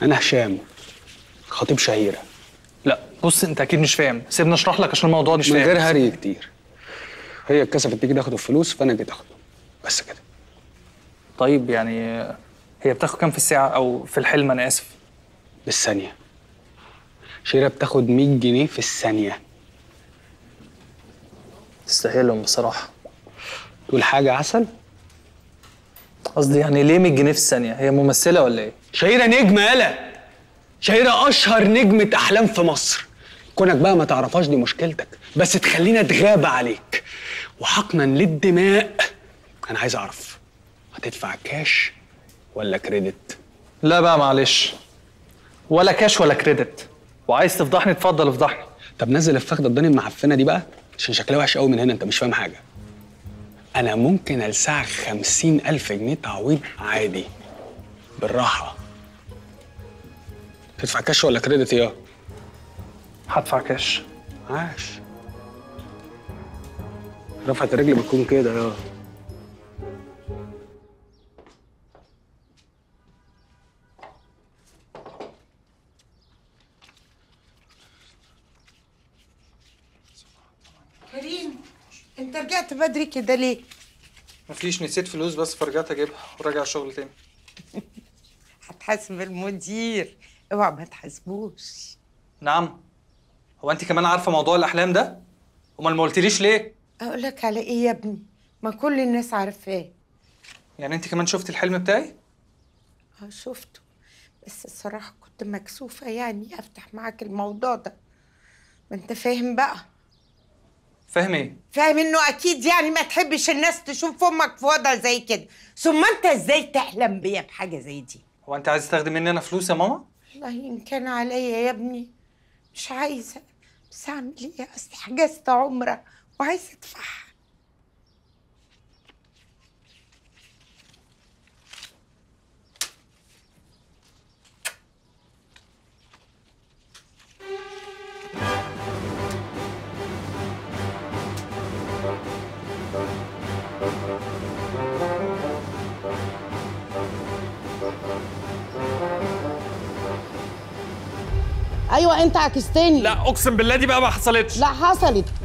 انا هشام خطيب شهيره لا بص انت اكيد مش فاهم سيبني اشرح لك عشان الموضوع مش من فاهم غير هري كتير هي اتكسفت تيجي تاخد الفلوس فانا جيت اخده بس كده طيب يعني هي بتاخد كام في الساعه او في الحلم انا اسف بالثانيه شهيره بتاخد 100 جنيه في الثانيه تستاهلهم بصراحه تقول حاجه عسل قصدي يعني ليه 100 جنيه في الثانيه هي ممثله ولا ايه شهيره نجمه يالا شهيره اشهر نجمه احلام في مصر كونك بقى ما تعرفهاش دي مشكلتك بس تخلينا اتغابى عليك وحقنا للدماء انا عايز اعرف هتدفع كاش ولا كريدت لا بقى معلش ولا كاش ولا كريدت وعايز تفضحني اتفضل افضحني طب نزل الفخده الضاني المعفنه دي بقى عشان شكلها وحش قوي من هنا انت مش فاهم حاجه انا ممكن السعك خمسين الف جنيه تعويض عادي بالراحه تدفع كاش ولا كريدت يا هدفع كاش عاش رفعة الرجل بتكون كده يا كريم انت رجعت بدري كده ليه؟ مفيش نسيت فلوس بس فرجعت اجيبها وراجع الشغل تاني هتحاسب المدير اوعى ما تحاسبوش نعم هو انت كمان عارفه موضوع الاحلام ده امال ما قلتليش ليه اقول لك على ايه يا ابني؟ ما كل الناس عارفاه يعني انت كمان شفتي الحلم بتاعي اه شفته بس الصراحة كنت مكسوفة يعني افتح معاك الموضوع ده ما انت فاهم بقى فاهم ايه فاهم انه اكيد يعني ما تحبش الناس تشوف امك في وضع زي كده ثم انت ازاي تحلم بيا بحاجة زي دي هو انت عايز تاخدي مني انا فلوس يا ماما والله ان كان عليا يا ابني مش عايزة بس اعمل ايه اصل حجزت عمرة وعايزة ادفعها ايوه انت عكستني لا اقسم بالله دي بقى ما حصلتش لا حصلت